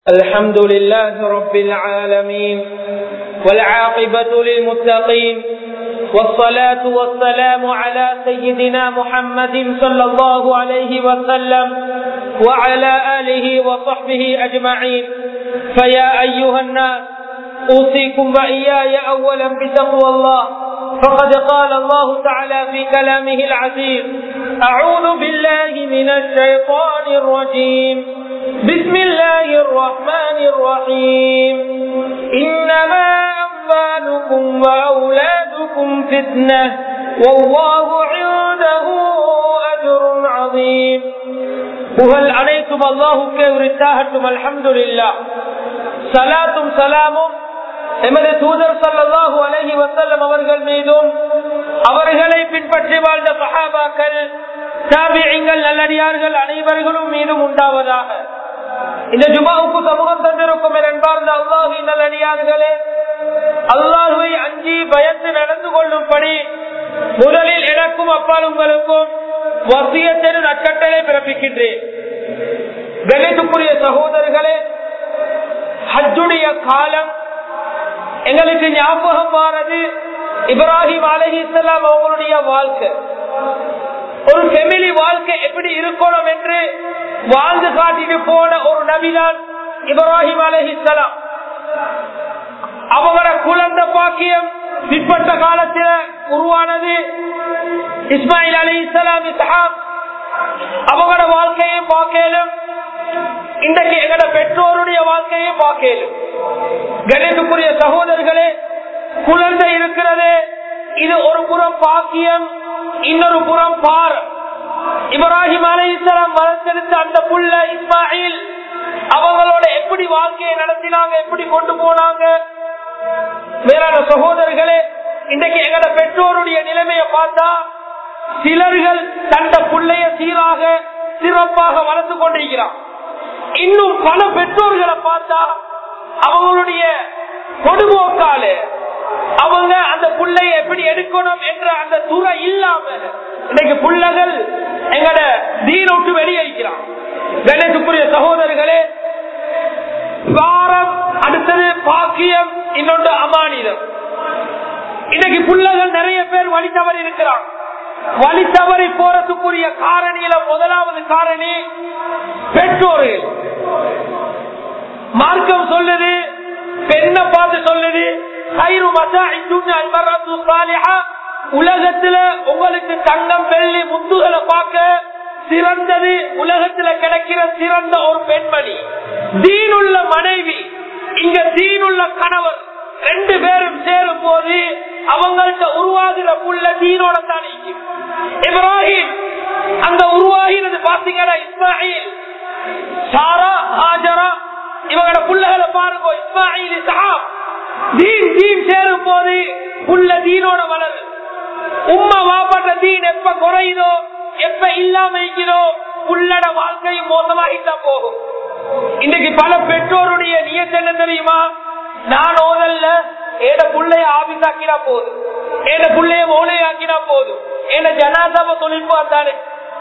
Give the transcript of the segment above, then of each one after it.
الحمد لله رب العالمين والعاقبة للمتقين والصلاة والسلام على سيدنا محمد صلى الله عليه وسلم وعلى آله وصحبه أجمعين فيا أيها الناس أوصيكم وإياي أولا بتقوى الله فقد قال الله تعالى في كلامه العزيز أعوذ بالله من الشيطان الرجيم بسم الله الرحمن الرحيم إنما أموالكم وأولادكم فتنة والله عنده أجر عظيم புகழ் அனைத்தும் அல்லாஹுக்கே உரித்தாகட்டும் அல்ஹம்துலில்லா சலாத்தும் சலாமும் எமது தூதர் சல்லாஹூ அலஹி வசல்லம் அவர்கள் மீதும் அவர்களை பின்பற்றி வாழ்ந்த சஹாபாக்கள் தாபியங்கள் நல்லடியார்கள் அனைவர்களும் மீதும் உண்டாவதாக இந்த ஜுமாவுக்கு சமூகம் தந்திருக்கும் என்பார்ந்த அல்லாஹி நல்லடியார்களே அல்லாஹுவை அஞ்சி பயந்து நடந்து கொள்ளும்படி முதலில் எனக்கும் அப்பால் உங்களுக்கும் வசியத்தின் நற்கட்டளை பிறப்பிக்கின்றேன் கணித்துக்குரிய சகோதரர்களே ஹஜ்ஜுடைய காலம் எங்களுக்கு ஞாபகம் வாரது இப்ராஹிம் அலஹி இஸ்லாம் அவங்களுடைய வாழ்க்கை ஒரு ஃபெமிலி வாழ்க்கை எப்படி இருக்கணும் என்று வாழ்ந்து காட்டிட்டு போன ஒரு நபிதான் இப்ராஹிம் அலஹி இஸ்லாம் அவங்களோட குழந்தை பாக்கியம் பிற்பட்ட காலத்தில் உருவானது இஸ்மாயில் அலி இஸ்லாம் இஸ்ஹாப் அவங்களோட வாழ்க்கையும் பார்க்கலும் இன்றைக்கு எங்கட பெற்றோருடைய வாழ்க்கையை பார்க்கலும் கணேசுக்குரிய சகோதரர்களே குழந்தை இருக்கிறது இது ஒரு புறம் பாக்கியம் இன்னொரு புறம் பார் இப்ராஹிம் அலை இஸ்லாம் வளர்த்தெடுத்த அந்த புள்ள இஸ்மாயில் அவங்களோட எப்படி வாழ்க்கையை நடத்தினாங்க எப்படி கொண்டு போனாங்க வேறான சகோதரர்களே இன்றைக்கு எங்கட பெற்றோருடைய நிலைமையை பார்த்தா சிலர்கள் தந்த புள்ளைய சீராக சிறப்பாக வளர்த்து கொண்டிருக்கிறான் இன்னும் பல பெற்றோர்களை பார்த்தா அவங்களுடைய கொடுபோக்கால அவங்க அந்த புள்ளைய எப்படி எடுக்கணும் என்ற அந்த துறை இல்லாம இன்னைக்கு புள்ளகள் எங்கட தீனோட்டு வெளியேற்கிறான் கணேசுக்குரிய சகோதரர்களே வாரம் அடுத்தது பாக்கியம் இன்னொன்று அமானிதம் இன்னைக்கு புள்ளகள் நிறைய பேர் வழி தவறி இருக்கிறான் வழி தவறி போறதுக்குரிய காரணியில முதலாவது காரணி பெற்றோர்கள் மார்க்கம் சொல்லுது பெண்ணை பார்த்து சொல்லுது உலகத்துல உங்களுக்கு தங்கம் வெள்ளி முத்துகளை பார்க்க சிறந்தது உலகத்துல கிடைக்கிற சிறந்த ஒரு பெண்மணி தீனுள்ள மனைவி இங்க தீனுள்ள கணவர் ரெண்டு பேரும் சேரும் போது அவங்கள்ட்ட உருவாகிற புள்ள தீனோட தான் இப்ராஹிம் அந்த உருவாகிறது பாத்தீங்கன்னா இஸ்மாயில் சாரா ஹாஜரா இவங்களோட புள்ளகளை பாருங்க இஸ்மாயில் சஹாப் தீன் தீன் சேரும் போது புள்ள தீனோட வளரு உம்மா வாப்பட்ட தீன் எப்ப குறையுதோ எப்ப இல்லாம இருக்கிறோ புள்ளட வாழ்க்கையும் மோசமாகித்தான் போகும் இன்னைக்கு பல பெற்றோருடைய நியத்து என்ன தெரியுமா நான் ஓதல்ல ஏட புள்ளைய ஆபீஸ் ஆக்கினா போதும் ஏட புள்ளைய மோளை ஆக்கினா போதும் ஏட ஜனாதாவை தொழில் பார்த்தானே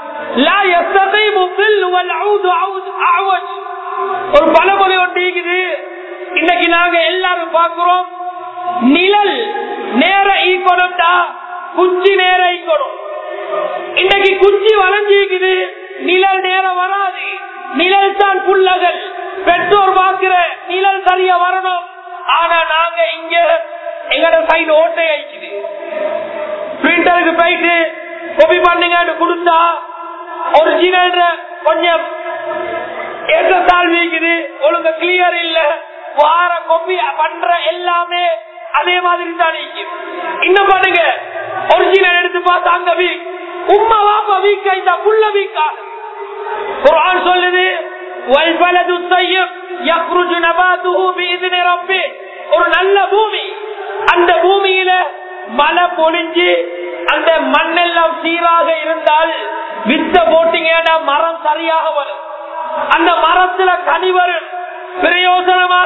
ஒரு பழமொழி ஒன்று இன்னைக்கு நாங்க எல்லாரும் பாக்குறோம் நிழல் நேர ஈக்கணும்டா குச்சி நேர ஈக்கணும் இன்னைக்கு குச்சி வளைஞ்சிக்குது நிழல் நேரம் வராது நிழல் தான் புள்ளகள் பெற்றோர் பார்க்கிற நிழல் சரியா வரணும் ஆனா நாங்க இங்க எங்கட சைடு ஓட்டை ஆயிக்குது பிரிண்டருக்கு போயிட்டு கொபி பண்ணுங்க கொடுத்தா ஒரிஜினல் கொஞ்சம் ஏற்றத்தாழ் வீக்குது ஒழுங்க கிளியர் இல்ல வார கொப்பி பண்ற எல்லாமே அதே மாதிரி தான் இன்னும் பண்ணுங்க ஒரிஜினல் எடுத்து பார்த்தா அங்க வீக் உம்மா வாப்பா வீக் ஆயிட்டா புள்ள வீக் குரான் சொல்லுது والبلد الطيب يخرج نباته باذن ربه ஒரு நல்ல பூமி அந்த பூமியில மழை பொழிஞ்சு அந்த மண்ணெல்லாம் சீராக இருந்தால் வித்த போட்டீங்கன்னா மரம் சரியாக வரும் அந்த மரத்துல கனி வரும் பிரயோஜனமாக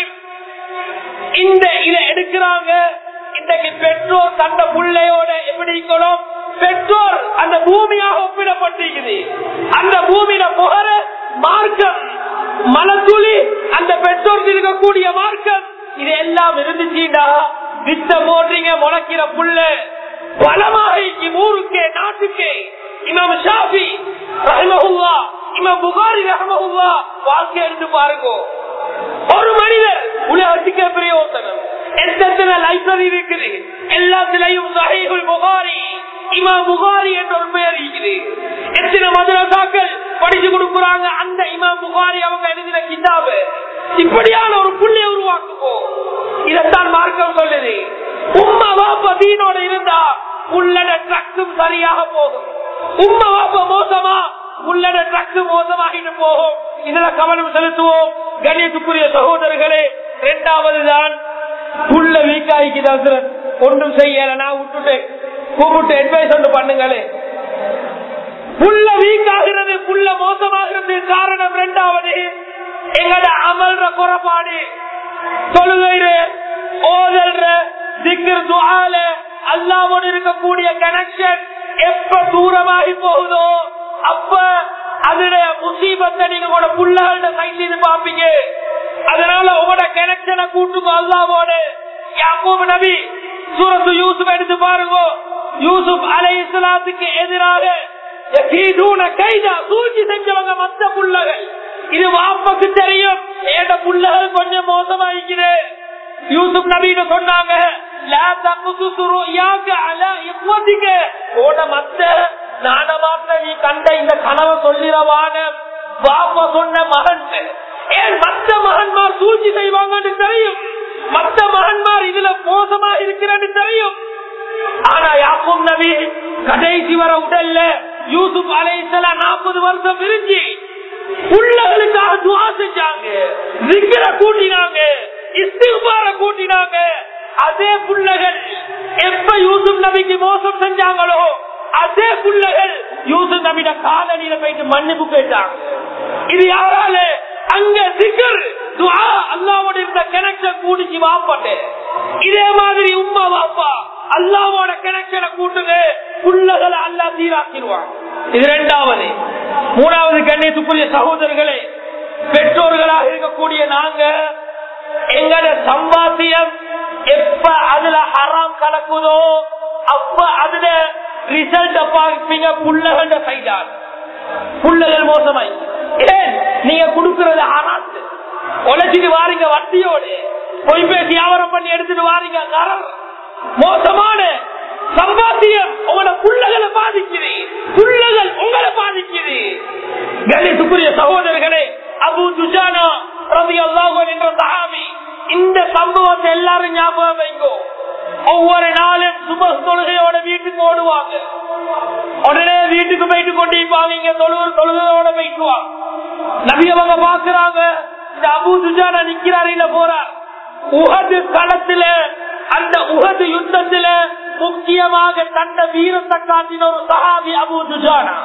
இந்த இதை எடுக்கிறாங்க இன்றைக்கு பெற்றோர் தந்த பிள்ளையோட எப்படி இருக்கணும் பெற்றோர் அந்த பூமியாக ஒப்பிடப்பட்டிருக்குது அந்த பூமியில புகர மார்க்கம் மலத்துளி அந்த பெற்றோருக்கு இருக்கக்கூடிய மார்க்கம் இது எல்லாம் இருந்துச்சுடா வித்த போடுறீங்க முளைக்கிற புள்ள பலமாக ஊருக்கே நாட்டுக்கே இமாம் ஷாஃபி ரஹமஹுல்லா இமாம் புகாரி ரஹமஹுல்லா வாழ்க்கை எடுத்து பாருங்க ஒரு மனிதர் உலகத்துக்கு பிரயோசனம் எத்தனை லைப்ரரி இருக்குது எல்லாத்திலையும் சஹீஹுல் புகாரி இமாம் புகாரி என்ற ஒரு பெயர் இருக்குது எத்தனை மதுரசாக்கள் படிச்சு கொடுக்குறாங்க அந்த இமாம் புகாரி அவங்க எழுதின கிதாபு இப்படியான ஒரு புள்ளைய உருவாக்குவோம் இதைத்தான் மார்க்கம் சொல்லுது உம்மா வாப்பா தீனோட இருந்தா உள்ளட ட்ரக்கும் சரியாக போகும் உம்மா வாப்பா மோசமா உள்ளட ட்ரக்கு மோசமாகிட்டு போகும் இதுல கவனம் செலுத்துவோம் கணியத்துக்குரிய சகோதரர்களே இரண்டாவது தான் புள்ள வீக்காய்க்குதான் ஒன்றும் செய்யல நான் விட்டுட்டேன் கூப்பிட்டு அட்வைஸ் ஒன்று பண்ணுங்களே புள்ள வீக் ஆகிறது புள்ள மோசமாகிறது காரணம் இரண்டாவது எங்கட அமல்ற குறைபாடு தொழுகைற ஓதல்ற திக்கர் துவால அல்லாவோடு இருக்கக்கூடிய கனெக்ஷன் எப்ப தூரமாகி போகுதோ அப்ப அதோட முசீபத்தை நீங்க உங்களோட புள்ளகள சைட்ல பாப்பீங்க அதனால உங்களோட கனெக்ஷனை கூட்டுங்க அல்லாவோட யாக்கூப் நபி சூரத்து யூசுப் எடுத்து பாருங்க யூசுப் அலை இஸ்லாத்துக்கு எதிராக கைதா சூழ்ச்சி செஞ்சவங்க மத்த புள்ளகள் இது வாப்பக்கு தெரியும் ஏட புள்ளகள் கொஞ்சம் மோசமாயிக்குது யூசுப் நபீன சொன்னாங்க நானமாத்த நீ கண்ட இந்த கனவை சொல்லிடவான பாப்பா சொன்ன மகன் ஏன் மத்த மகன்மார் சூழ்ச்சி செய்வாங்கன்னு தெரியும் மத்த மகன்மார் இதுல மோசமா இருக்கிறன்னு தெரியும் ஆனா யாக்கும் நபி கடைசி வர உடல்ல யூசுப் அலைசலாம் நாற்பது வருஷம் விரிஞ்சு புள்ளகளுக்காக துவா செஞ்சாங்க விக்கிர கூட்டினாங்க இஸ்திபார கூட்டினாங்க அதே புள்ளகள் எப்ப யூசுப் நபிக்கு மோசம் செஞ்சாங்களோ அதே புள்ளகள் யூசுப் நபிட காலனியில போயிட்டு மன்னிப்பு கேட்டாங்க இது யாரால அங்க சிக்கர் துவா அல்லாவோட இருந்த கனெக்ஷன் கூடிச்சு வாப்பட்டு இதே மாதிரி உமா வாப்பா அல்லாவோட கனெக்ஷனை கூட்டுங்க புள்ளகளை அல்லா சீராக்கிடுவான் இது இரண்டாவது மூணாவது கண்ணியத்துக்குரிய சகோதரர்களே பெற்றோர்களாக இருக்கக்கூடிய நாங்க எங்கட சம்பாத்தியம் எப்ப அதுல ஹராம் கலக்குதோ அப்ப அதுல ரிசல்ட் பார்ப்பீங்க புள்ளகண்ட சைடால் புள்ளகள் மோசமாய் ஏன் நீங்க கொடுக்கறது ஹராத்து உழைச்சிட்டு வாரீங்க வட்டியோடு பொய் பேசி வியாபாரம் பண்ணி எடுத்துட்டு வாரீங்க கரம் மோசமான சம்பாத்தியம் உங்களோட புள்ளகளை பாதிக்குது புள்ளகள் உங்களை பாதிக்குது கணித்துக்குரிய சகோதரர்களே அபு துஜானா ரவி அல்லாஹன் என்ற சஹாபி இந்த சம்பவத்தை எல்லாரும் ஞாபகம் வைங்கோ ஒவ்வொரு நாளும் சுப தொழுகையோட வீட்டுக்கு ஓடுவாங்க உடனே வீட்டுக்கு போயிட்டு கொண்டிருப்பாங்க இங்க தொழுகு தொழுகையோட போயிட்டுவாங்க நபி அவங்க பாக்குறாங்க இந்த அபு துஜானா நிக்கிறாரு இல்ல போறார் உகது களத்துல அந்த உகது யுத்தத்துல முக்கியமாக தந்த வீரத்தை காட்டின ஒரு சஹாபி அபு துஜானா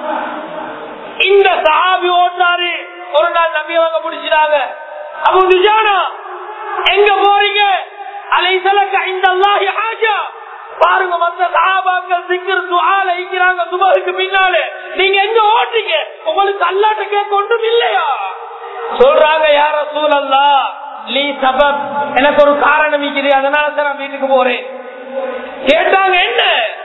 இந்த சஹாபி ஓட்டாரு ஒரு நாள் நபி அவங்க பிடிச்சிட்டாங்க அபு துஜானா எங்க போறீங்க அலை சலக்க இந்த அல்லாஹி ஹாஜா பாருங்க மத்த சஹாபாக்கள் சிக்கர் துஆல இருக்கிறாங்க சுபஹுக்கு பின்னாலே நீங்க எங்க ஓட்டீங்க உங்களுக்கு அல்லாட்ட கேட்க ஒன்றும் இல்லையா சொல்றாங்க யார சூழல்லா லீ சபப் எனக்கு ஒரு காரணம் இருக்குது அதனால தான் நான் வீட்டுக்கு போறேன் கேட்டாங்க என்ன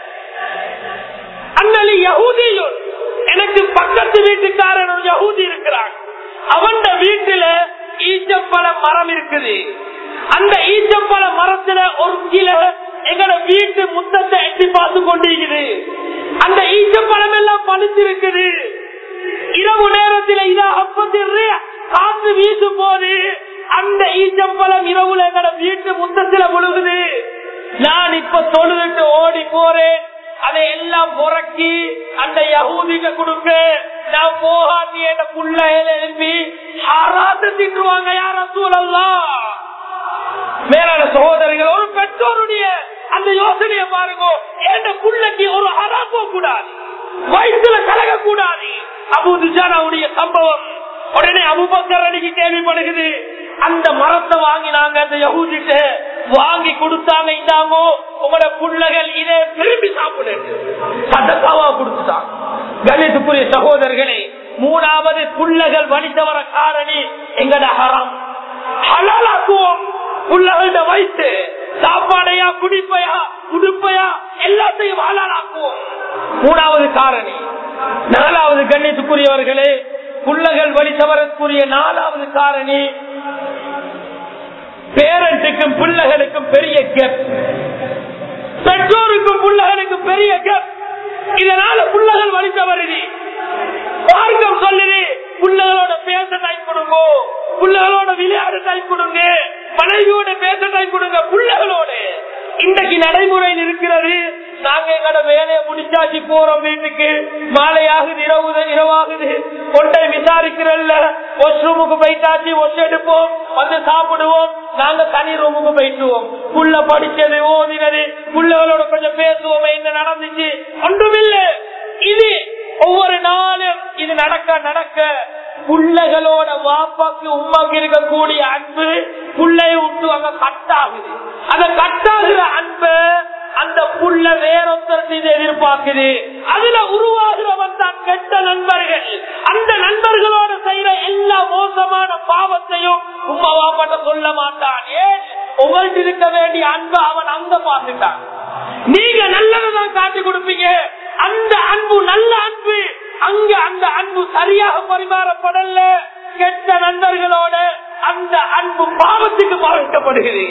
அண்ணலி யகூதியும் எனக்கு பக்கத்து வீட்டுக்காரன் ஒரு யகூதி இருக்கிறான் அவன் வீட்டுல ஈச்சப்பழ மரம் இருக்குது அந்த ஈச்சப்பழ மரத்துல ஒரு கிலோ எங்கட வீட்டு முத்தத்தை எட்டி பார்த்து கொண்டிருக்குது அந்த ஈச்சப்பழம் எல்லாம் பழுத்திருக்குது இரவு நேரத்தில் இதா அப்பத்திற்கு காத்து வீசும் போது அந்த ஈச்சப்பழம் இரவுல எங்கட வீட்டு முத்தத்துல முழுகுது நான் இப்ப தொழுதுட்டு ஓடி போறேன் அதை எல்லாம் புறக்கி அந்த யகூதிக்கு கொடுக்க நான் போகாட்டி என் புள்ள எழுப்பி ஆராத்து திட்டுவாங்க யார சூழல்லாம் மேலான சகோதரிகள் ஒரு பெற்றோருடைய அந்த யோசனையை பாருங்க என் புள்ளைக்கு ஒரு அறாப்போ கூடாது வயிற்றுல கலக கூடாது அபு துஜானாவுடைய சம்பவம் உடனே அபுபக்கர் அடிக்கு கேள்விப்படுகிறது அந்த மரத்தை வாங்கினாங்க அந்த யகுதிட்ட வாங்கி கொடுத்தாங்க இந்தாங்கோ உங்களோட புள்ளைகள் இதை விரும்பி சாப்பிடு சட்டக்காவா கொடுத்துட்டாங்க கணித்துக்குரிய சகோதரர்களே மூணாவது புள்ளகள் வலித்தவர காரணி எங்கட ஹரம் ஹலாலாக்குவோம் புள்ளகள்ட வைத்து சாப்பாடையா குடிப்பையா உடுப்பையா எல்லாத்தையும் ஹலாலாக்குவோம் மூணாவது காரணி நாலாவது கண்ணியத்துக்குரியவர்களே புள்ளகள் வலித்தவரக்கூடிய நாலாவது காரணி பேரண்ட்டுக்கும் பிள்ளைகளுக்கும் பெரிய கேப் பெற்றோருக்கும் பிள்ளைகளுக்கும் பெரிய கேப் இதனால பிள்ளைகள் வலித்த வருது மார்க்கம் சொல்லுது பிள்ளைகளோட பேச டைம் கொடுங்க பிள்ளைகளோட விளையாட டைம் கொடுங்க மனைவியோட பேச டைம் கொடுங்க பிள்ளைகளோட இன்றைக்கு நடைமுறையில் இருக்கிறது நாங்க எங்கட வேலையை முடிச்சாச்சு போறோம் வீட்டுக்கு மாலையாகுது இரவு இரவாகுது கொண்டை விசாரிக்கிறல்ல வாஷ் ரூமுக்கு போயிட்டாச்சு வாஷ் எடுப்போம் வந்து சாப்பிடுவோம் நாங்க தனி ரூமுக்கு போயிட்டுவோம் புள்ள படிச்சது ஓதினது புள்ளகளோட கொஞ்சம் பேசுவோம் என்ன நடந்துச்சு ஒன்றுமில்லை இது ஒவ்வொரு நாளும் இது நடக்க நடக்க புள்ளைகளோட வாப்பாக்கு உமாக்கு இருக்கக்கூடிய அன்பு புள்ளைய விட்டு அங்க கட்டாகுது அந்த கட்டாகிற அன்பு அந்த புள்ள வேறொத்தர் மீது எதிர்பார்க்குது அதுல உருவாகிறவன் தான் கெட்ட நண்பர்கள் அந்த நண்பர்களோட செய்யற எல்லா மோசமான பாவத்தையும் உமா வாப்பாட்ட சொல்ல மாட்டான் ஏன் உங்கள்ட்ட இருக்க வேண்டிய அன்பை அவன் அங்க பார்த்துட்டான் நீங்க நல்லதான் காட்டி கொடுப்பீங்க அந்த அன்பு நல்ல அன்பு அங்க அந்த அன்பு சரியாக பரிமாறப்படல கெட்ட நண்பர்களோட அந்த அன்பு பாவத்துக்கு பாவிக்கப்படுகிறது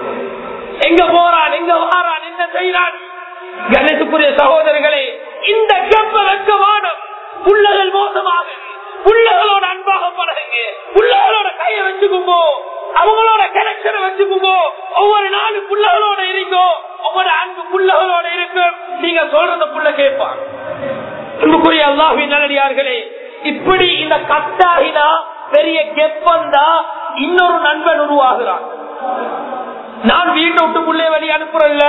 எங்க போறான் எங்க வாரான் என்ன செய்யறான் கணேசுக்குரிய சகோதரர்களே இந்த கெப்ப வெக்கமானம் புள்ளகள் மோசமாக புள்ளகளோட அன்பாக பழகுங்க புள்ளகளோட கைய வச்சுக்கும்போ அவங்களோட கனெக்ஷனை வச்சுக்கும்போ ஒவ்வொரு நாளும் புள்ளகளோட இருக்கோ ஒவ்வொரு அன்பு புள்ளகளோட இருக்கும் நீங்க சொல்றத புள்ள கேட்பான் அன்புக்குரிய அல்லாஹின் நல்லடியார்களே இப்படி இந்த கட்டாகினா பெரிய கெப்பந்தா இன்னொரு நண்பன் உருவாகிறான் நான் வீட்டை விட்டு புள்ளைய வழி அனுப்புறேன்ல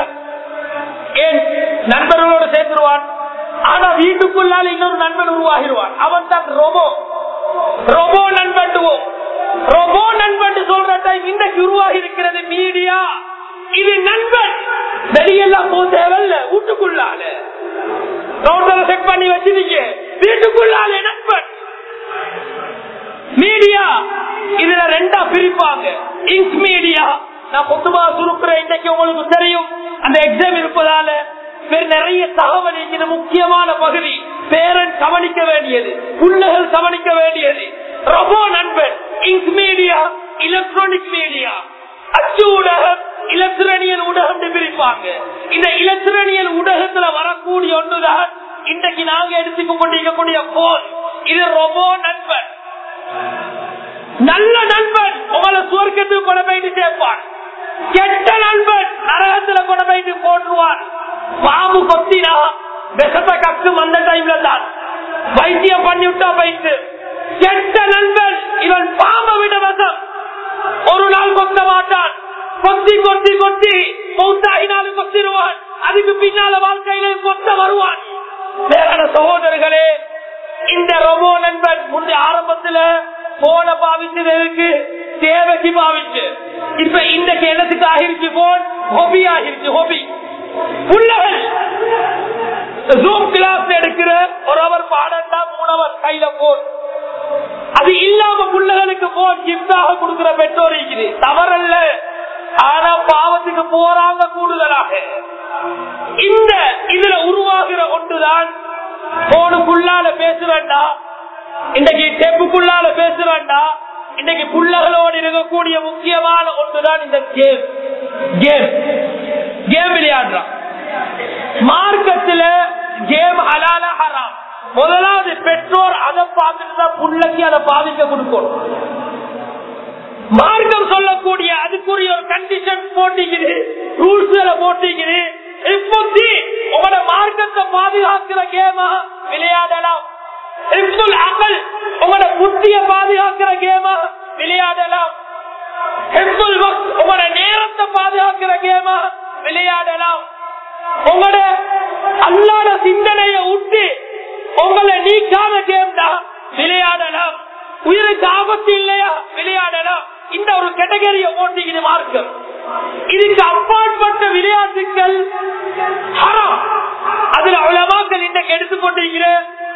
ஏன் நண்பர்களோட சேர்ந்துருவான் ஆனா வீட்டுக்குள்ளால இன்னொரு நண்பன் உருவாகிடுவான் அவன் தான் ரோபோ ரோபோ நண்பண்டுவோம் ரோபோ நண்பன் சொல்ற டைம் இன்றைக்கு உருவாகி இருக்கிறது மீடியா இது நண்பன் வெளியெல்லாம் போக தேவையில்ல வீட்டுக்குள்ளால ரோட்டரை செட் பண்ணி வச்சிருக்க வீட்டுக்குள்ளால நண்பன் மீடியா இதுல ரெண்டா பிரிப்பாங்க இங்க் மீடியா நான் பொதுவா சுருக்குறேன் இன்னைக்கு உங்களுக்கு தெரியும் அந்த எக்ஸாம் இருப்பதால வேறு நிறைய தகவல் இது முக்கியமான பகுதி பேரன் கவனிக்க வேண்டியது புள்ளைகள் கவனிக்க வேண்டியது ரொபோ நண்பன் இங்க் மீடியா எலக்ட்ரானிக் மீடியா அச்சு ஊடகம் இலத்திரனியல் ஊடகம் பிரிப்பாங்க இந்த இலத்திரனியல் ஊடகத்துல வரக்கூடிய ஒன்றுதான் இன்றைக்கு நாங்க எடுத்துக்க கொண்டிருக்கக்கூடிய போன் இது ரொபோ நண்பன் நல்ல நண்பன் உங்களை சுவர்க்கத்துக்கு கொண்டு போயிட்டு சேர்ப்பான் கெட்ட நண்பன் நரகத்துல கொண்டு போயிட்டு போட்டுருவான் பாம்பு கொத்தினா விஷத்தை கக்கும் அந்த டைம்ல தான் வைத்தியம் பண்ணி விட்டா போயிட்டு கெட்ட நண்பன் இவன் பாம்பை விட வசம் ஒரு நாள் கொத்த மாட்டான் கொத்தி கொத்தி கொத்தி மௌத்தாகினாலும் கொத்திடுவான் அதுக்கு பின்னால வாழ்க்கையில கொத்த வருவான் வேறான சகோதரர்களே இந்த ரொபோ நண்பன் முந்தைய ஆரம்பத்துல போன பாவிச்சதுக்கு தேவைக்கு பாவிச்சு இப்ப இன்றைக்கு என்னத்துக்கு ஆகிருச்சு போன் ஹொபி ஆகிருச்சு ஹொபி புள்ளகள் ஜூம் கிளாஸ் எடுக்கிற ஒரு அவர் பாடண்டா மூணவர் கையில போன் அது இல்லாம புள்ளகளுக்கு போன் கிப்டாக கொடுக்கிற பெற்றோர் இருக்குது தவறல்ல ஆனா பாவத்துக்கு போறாங்க கூடுதலாக இந்த இதுல உருவாகிற ஒன்றுதான் போனுக்குள்ளால பேசுறா இன்னைக்கு டெப்புக்குள்ளால பேசுறாண்டா இன்னைக்கு புள்ளகளோடு இருக்கக்கூடிய முக்கியமான ஒன்றுதான் இந்த கேம் கேம் கேம் விளையாடுறான் மார்க்கத்துல கேம் ஹலால ஹராம் முதலாவது பெற்றோர் அதை பார்த்துட்டு தான் புள்ளக்கு அதை பாதிக்க கொடுக்கணும் மார்க்கம் சொல்லக்கூடிய அதுக்குரிய ஒரு கண்டிஷன் போட்டிக்குது ரூல்ஸ்களை போட்டிக்குது இப்போத்தி உங்களோட மார்க்கத்தை பாதுகாக்கிற கேமா விளையாடலாம் ஹிப்துல் அகல் உங்களோட புத்திய பாதுகாக்கிற கேமா விளையாடலாம் ஹிப்துல் வக்த் உங்களோட நேரத்தை பாதுகாக்கிற கேமா விளையாடலாம் உங்களோட அல்லாத சிந்தனைய விட்டு உங்களை நீக்காத கேம் தான் விளையாடலாம் உயிருக்கு ஆபத்து இல்லையா விளையாடலாம் இந்த ஒரு கேட்டகரிய ஓட்டிக்குது மார்க்கம் இதுக்கு அப்பாற்பட்ட விளையாட்டுகள் ஹரம் அதுல உலமாக்கள் இன்றைக்கு எடுத்துக்கொண்டிருக்கிற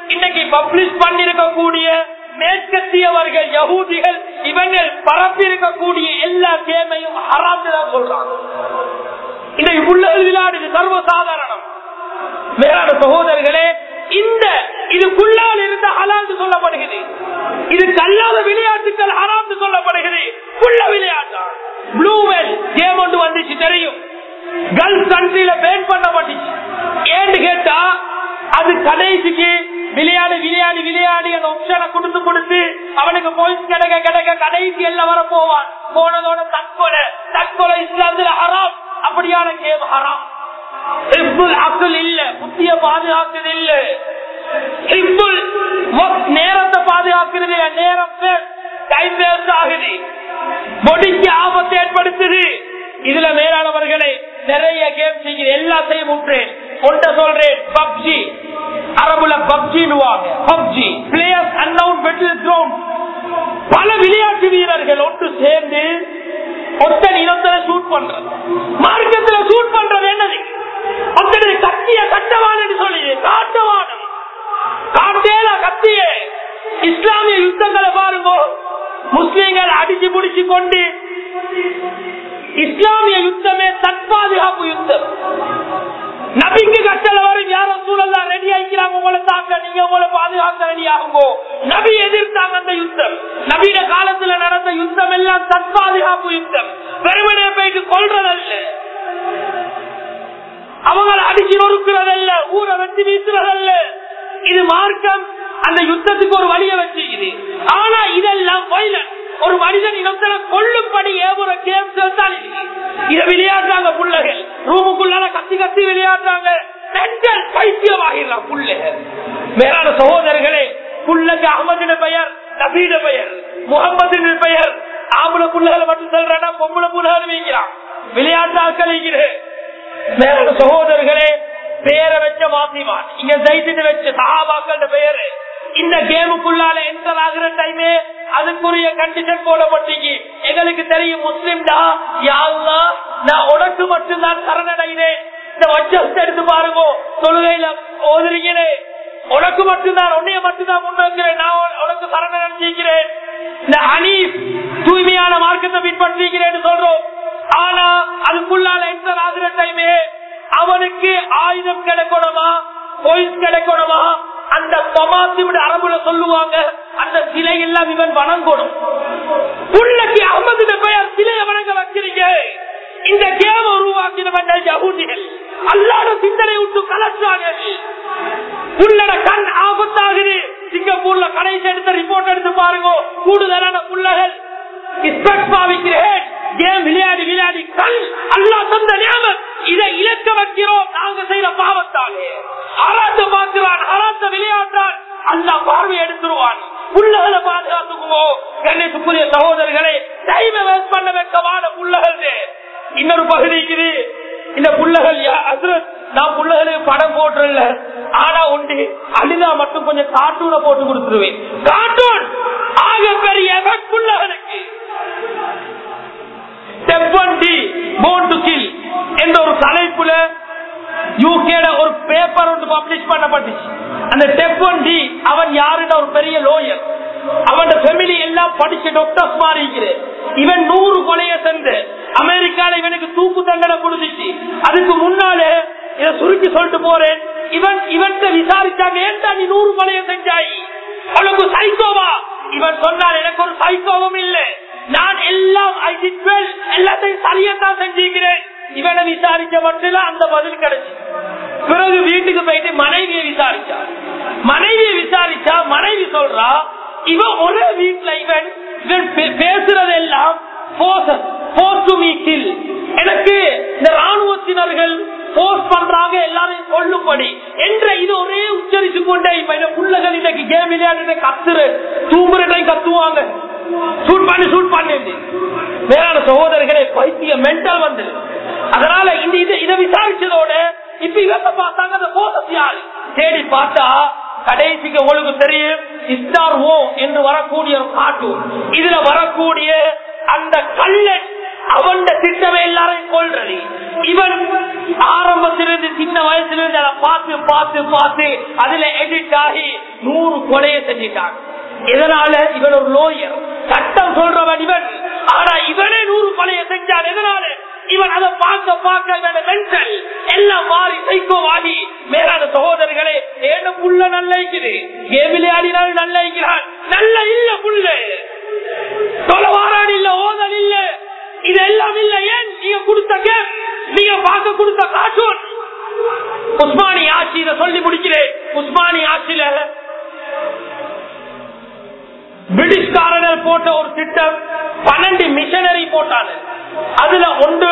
இன்னைக்கு பப்ளிஷ் பண்ணிருக்கக்கூடிய மேற்கத்தியவர்கள் யகூதிகள் இவங்கள் பரப்பியிருக்கக்கூடிய எல்லா கேமையும் ஹராம் தான் சொல்றாங்க இன்றைக்கு புள்ளல் விளையாடு சர்வசாதாரணம் மேலான சகோதரர்களே இந்த இதுக்குள்ளால் இருந்த ஹலாந்து சொல்லப்படுகிறது இது கல்லாத விளையாட்டுகள் ஹராந்து சொல்லப்படுகிறது புள்ள விளையாட்டா ப்ளூவெல் கேம் ஒன்று வந்துச்சு தெரியும் கல்ஃப் கண்ட்ரியில பேன் பண்ணப்பட்டுச்சு ஏன்னு கேட்டா அது கடைசிக்கு விளையாடி விளையாடி விளையாடி அந்த ஆப்ஷனை கொடுத்து கொடுத்து அவனுக்கு பாயிண்ட்ஸ் கிடைக்க கிடைக்க கடைசி எல்லாம் வர போவான் போனதோட தற்கொலை தற்கொலை இஸ்லாத்துல ஹராம் அப்படியான கேம் ஹராம் ஹிப்புல் அக்குல் இல்ல புத்திய பாதுகாக்கிறது இல்ல ஹிப்புல் வக்த் நேரத்தை பாதுகாக்கிறது இல்ல நேரம் டைம் வேஸ்ட் ஆகுது பொடிக்கு ஆபத்தை ஏற்படுத்துது இதுல மேலானவர்களை நிறைய கேம் செய்கிற எல்லாத்தையும் விட்டுறேன் ஒன்ற சொல்றேன் பப்ஜி அரபுல பப்ஜின்னுவாங்க பப்ஜி பிளேயர்ஸ் அன்னவுன் பெட்டில் கிரவுண்ட் பல விளையாட்டு வீரர்கள் ஒன்று சேர்ந்து ஒத்தன் இனத்துல சூட் பண்றது மார்க்கத்துல சூட் பண்றது என்னது ஒத்தனை கத்திய கட்டவான் சொல்லி காட்டவானம் காட்டேல கத்திய இஸ்லாமிய யுத்தங்களை பாருங்க முஸ்லீம்கள் அடிச்சு முடிச்சு கொண்டு இஸ்லாமிய யுத்தமே தற்பாதுகாப்பு யுத்தம் நபிக்கு கட்டளை வரும் யாரும் சூழல்லாம் ரெடி ஆகிக்கிறாங்க உங்களை தாக்க நீங்க உங்களை பாதுகாக்க ரெடி ஆகுங்கோ நபி எதிர்த்தாங்க அந்த யுத்தம் நபியிட காலத்துல நடந்த யுத்தம் எல்லாம் தற்பாதுகாப்பு யுத்தம் பெருமனையை போயிட்டு கொள்றதல்ல அவங்களை அடிச்சு நொறுக்கிறதல்ல ஊரை வெட்டி வீசுறதல்ல இது மார்க்கம் அந்த யுத்தத்துக்கு ஒரு வழியை வச்சுக்குது ஆனா இதெல்லாம் வைலன் ஒரு மனிதன் இனத்தனை கொள்ளும்படி ஏவுற கேம் தான் இத விளையாடுறாங்க புள்ளைகள் ரூமுக்குள்ளால கத்தி கத்தி விளையாடுறாங்க மென்டல் பைத்தியமாகிடலாம் புள்ளைகள் மேலான சகோதரர்களே புள்ளக்கு அகமதின பெயர் நபீட பெயர் முகமது பெயர் ஆம்பளை புள்ளைகளை மட்டும் சொல்றா பொம்பளை புள்ளைகள் வைக்கிறான் விளையாட்டு ஆக்கள் வைக்கிறேன் மேலான சகோதரர்களே பேரை வச்ச மாத்திவான் இங்க ஜெயித்து வச்ச சஹாபாக்கள் பெயரு இந்த கேமுக்குள்ளால என்டர் ஆகுற டைமே அதுக்குரிய கண்டிஷன் போடப்பட்டீங்க எங்களுக்கு தெரியும் முஸ்லிம் டா யாருலா நான் உனக்கு மட்டும்தான் சரணடைகிறேன் இந்த வச்சத்தை எடுத்து பாருங்க தொழுகையில ஓதுறீங்களே உனக்கு மட்டும்தான் உன்னைய மட்டும்தான் முன்வைக்கிறேன் நான் உனக்கு சரணடைஞ்சிக்கிறேன் இந்த அனீஸ் தூய்மையான மார்க்கத்தை பின்பற்றிக்கிறேன்னு சொல்றோம் ஆனா அதுக்குள்ளால என்டர் ஆகுற டைமே அவனுக்கு ஆயுதம் கிடைக்கணுமா பொய்ஸ் கிடைக்கணுமா அந்த சமாத்தியோட அரபுல சொல்லுவாங்க அந்த சிலை எல்லாம் இவன் வணங்கணும் புள்ளக்கு அகமது பெயர் சிலையை வணங்க வச்சிருக்க இந்த கேம உருவாக்கினவர்கள் யகுதிகள் அல்லாத சிந்தனை விட்டு கலச்சார்கள் புள்ளட கண் ஆபத்தாகுது சிங்கப்பூர்ல கடைசி எடுத்த ரிப்போர்ட் எடுத்து பாருங்க கூடுதலான புள்ளகள் பாவிக்கிறேன் ஏன் விளையாடி விளையாடி கண் அல்லா தந்த ஞாபகம் இதை இழக்க வைக்கிறோம் நாங்க செய்யற பாவத்தாலே அராத்த பார்க்கிறான் அராத்த விளையாட்டான் அல்லா பார்வை எடுத்துருவான் புள்ளகளை பாதுகாத்துக்குவோ கண்ணியத்துக்குரிய சகோதரர்களை டைமை வேஸ்ட் பண்ண வைக்கமான புள்ளகள் இன்னொரு பகுதிக்கு இந்த புள்ளகள் அசுரத் நான் புள்ளகளுக்கு படம் போட்டுறல ஆனா உண்டு அழுதா மட்டும் கொஞ்சம் கார்ட்டூனை போட்டு கொடுத்துருவேன் கார்ட்டூன் ஆக பெரிய புள்ளகளுக்கு என்ற ஒரு தலைப்புல யூகேட ஒரு பேப்பர் ஒன்று பப்ளிஷ் பண்ணப்பட்டுச்சு அந்த டெப்பன் டி அவன் யாருன்னு ஒரு பெரிய லோயர் அவன் ஃபெமிலி எல்லாம் படிச்ச டாக்டர்ஸ் மாதிரி இருக்கிறேன் இவன் நூறு கொலைய சென்று அமெரிக்கால இவனுக்கு தூக்கு தண்டனை கொடுத்துச்சு அதுக்கு முன்னால இத சுருக்கி சொல்லிட்டு போறேன் இவன் இவன் விசாரிச்சாங்க ஏன்டா நீ நூறு கொலைய செஞ்சாய் உனக்கு சைக்கோவா இவன் சொன்னான் எனக்கு ஒரு சைக்கோவும் இல்லை நான் எல்லாம் எல்லாத்தையும் சரியத்தான் செஞ்சுக்கிறேன் இவனை விசாரிச்ச மட்டும் அந்த பதில் கிடைச்சு பிறகு வீட்டுக்கு போயிட்டு மனைவியை விசாரிச்சா மனைவியை விசாரிச்சா மனைவி சொல்றா இவன் ஒரே வீட்டுல இவன் இவன் பேசுறதெல்லாம் எனக்கு இந்த ராணுவத்தினர்கள் போஸ்ட் பண்றாங்க எல்லாரையும் கொள்ளும்படி என்ற இது ஒரே உச்சரிச்சு கொண்டே இப்ப இந்த புள்ளகள் இன்னைக்கு கேம் விளையாடுற கத்துரு தூங்குற கத்துவாங்க சூட் பண்ணி சூட் பண்ணி வேளாண் சகோதரர்களே பைத்திய மென்டல் வந்து அதனால இந்த இது இதை விசாரிச்சதோட இப்ப இவங்க பார்த்தாங்க அந்த போசஸ் யாரு தேடி பார்த்தா கடைசிக்கு உங்களுக்கு தெரியும் இஸ்டார் ஓ என்று வரக்கூடிய ஒரு காட்டும் இதுல வரக்கூடிய அந்த கல்லன் அவன் திட்டமே எல்லாரையும் கொள்றது இவன் ஆரம்பத்திலிருந்து சின்ன வயசுல இருந்து அதை பார்த்து பார்த்து பார்த்து அதுல எடிட் ஆகி நூறு கொலையை செஞ்சிட்டான் இதனால இவன் ஒரு லோயர் சட்டம் சொல்றவன் இவன் ஆனா இவனே நூறு கொலையை செஞ்சான் எதனால இவன் அதை பார்க்க பார்க்க இவன் மென்டல் எல்லாம் மாறி சைக்கோவாகி மேலான சகோதரர்களே ஏன புள்ள நல்ல இருக்குது கேமிலே ஆடினாலும் நல்ல இருக்கிறான் நல்ல இல்ல புள்ள தொலைவாரான் இல்ல ஓதல் இல்ல இதெல்லாம் இல்ல ஏன் நீங்க கொடுத்த கேம் நீங்க பார்க்க கொடுத்த கார்ட்டூன் உஸ்மானி ஆட்சி இதை சொல்லி முடிக்கிறேன் உஸ்மானி ஆட்சியில பிரிட்டிஷ்காரர்கள் போட்ட ஒரு திட்டம் பன்னெண்டு மிஷனரி போட்டாங்க அதுல ஒன்று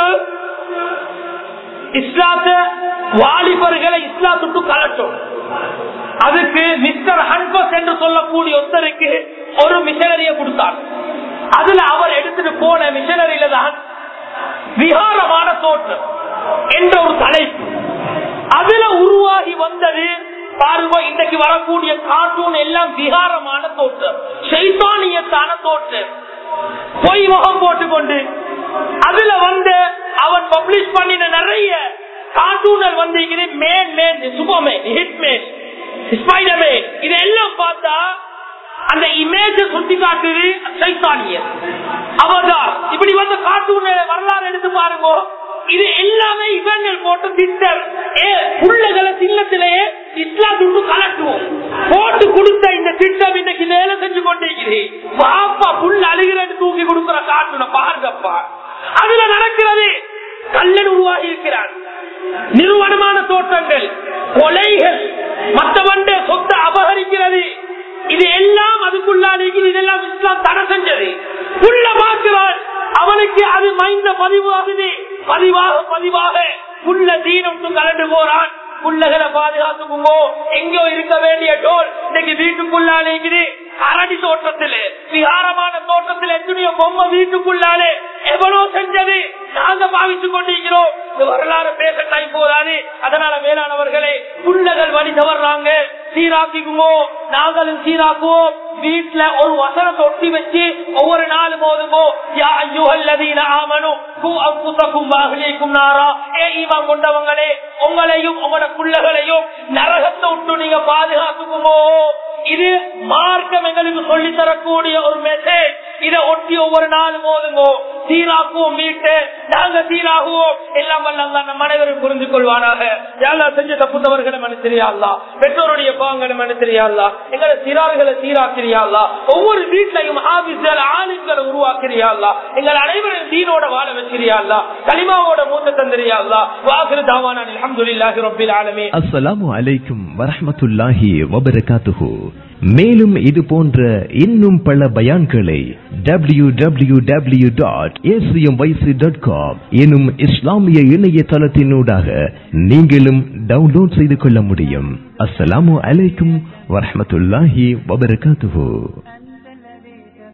இஸ்லாத்த வாலிபர்களை இஸ்லாத்துக்கு கலட்டும் அதுக்கு மிஸ்டர் ஹன்பஸ் என்று சொல்லக்கூடிய ஒருத்தருக்கு ஒரு மிஷனரிய கொடுத்தார் அதுல அவர் எடுத்துட்டு போன மிஷனரியில தான் விகாரமான தோற்றம் என்ற ஒரு தலைப்பு அதுல உருவாகி வந்தது பாருங்க இன்றைக்கு வரக்கூடிய கார்ட்டூன் எல்லாம் விகாரமான தோற்றம் சைத்தானியத்தான தோற்றம் பொய் முகம் போட்டுக்கொண்டு அதுல வந்து அவன் பப்ளிஷ் பண்ணின நிறைய கார்ட்டூனர் வந்து man man Superman Hitman Spiderman இதெல்லாம் பார்த்தா அந்த இமேஜ சுட்டி காட்டுது சைத்தானியர் அவதார் இப்படி வந்து கார்ட்டூன் வரலாறு எடுத்து பாருங்க இது எல்லாமே இவங்கள் போட்டு திட்டம் ஏ புள்ளகளை சின்னத்திலேயே இஸ்லாத்துக்கு கலட்டுவோம் போட்டு கொடுத்த இந்த திட்டம் இன்னைக்கு வேலை செஞ்சு கொண்டிருக்கிறது பாப்பா புள்ள அழுகிறது தூக்கி கொடுக்கிற காட்டுன பாருங்கப்பா அதுல நடக்கிறது கல்லன் உருவாகி இருக்கிறான் நிறுவனமான தோற்றங்கள் கொலைகள் மற்றவண்ட சொத்தை அபகரிக்கிறது இது எல்லாம் அதுக்குள்ளான இதெல்லாம் இஸ்லாம் தடை செஞ்சது புள்ள பார்க்கிறான் அவனுக்கு அது மைந்த பதிவாகுது பதிவாக பதிவாக புள்ள தீனத்து கலந்து போறான் புள்ளகளை பாதுகாத்துக்குங்கோ எங்கோ இருக்க வேண்டிய டோல் இன்னைக்கு வீட்டுக்குள்ளாலே இருக்குது அரடி தோட்டத்திலே விகாரமான தோட்டத்தில் எத்தனையோ பொம்மை வீட்டுக்குள்ளாலே எவ்வளவு செஞ்சது நாங்க பாவிச்சு கொண்டிருக்கிறோம் இந்த வரலாறு பேச டைம் போதாது அதனால மேலானவர்களே புள்ளகள் வழி தவறாங்க சீராக்கிக்குமோ நாங்களும் சீராக்குவோம் வீட்டுல ஒரு வசனத்தை ஒட்டி வச்சு ஒவ்வொரு நாளும் போதுமோ யா ஐயோல்லதீன ஆமனும் நாரா ஏ ஈமான் கொண்டவங்களே உங்களையும் உங்களோட புள்ளகளையும் நரகத்தை விட்டு நீங்க பாதுகாத்துக்குமோ இது மார்க்கம் எங்களுக்கு சொல்லி தரக்கூடிய ஒரு மெசேஜ் இதை ஒட்டி ஒவ்வொரு நாளும் போதுங்கோ சீராக்குவோம் வீட்டு நாங்க சீராகுவோம் எல்லாம் வல்ல நம் அனைவரும் புரிந்து கொள்வானாக யாரெல்லாம் செஞ்ச தப்புத்தவர்களை மனுத்தரியாள்லா பெற்றோருடைய பாவங்களை மனுத்தரியாள்லா எங்களை சிறார்களை சீராக்கிறியாள்லா ஒவ்வொரு வீட்லையும் ஆபீஸ்கள் ஆளுங்களை உருவாக்கிறியாள்லா எங்கள் அனைவரும் தீனோட வாழ வச்சிரியாள்லா களிமாவோட மூத்த தந்திரியாள்லா வாக்குறு தாவான அலமதுல்லாஹி ரபில் ஆலமே அஸ்ஸலாமு அலைக்கும் வரஹ்மத்துல்லாஹி வபரகாத்துஹு மேலும் இது போன்ற இன்னும் பல பயான்களை W W W dot dot com எனும் இஸ்லாமிய இணையதளத்தினூடாக நீங்களும் டவுன்லோட் செய்து கொள்ள முடியும் அஸ்ஸலாமு அலைக்கும் வரஹ்மத்துல்லாஹி வபரகாத்துஹு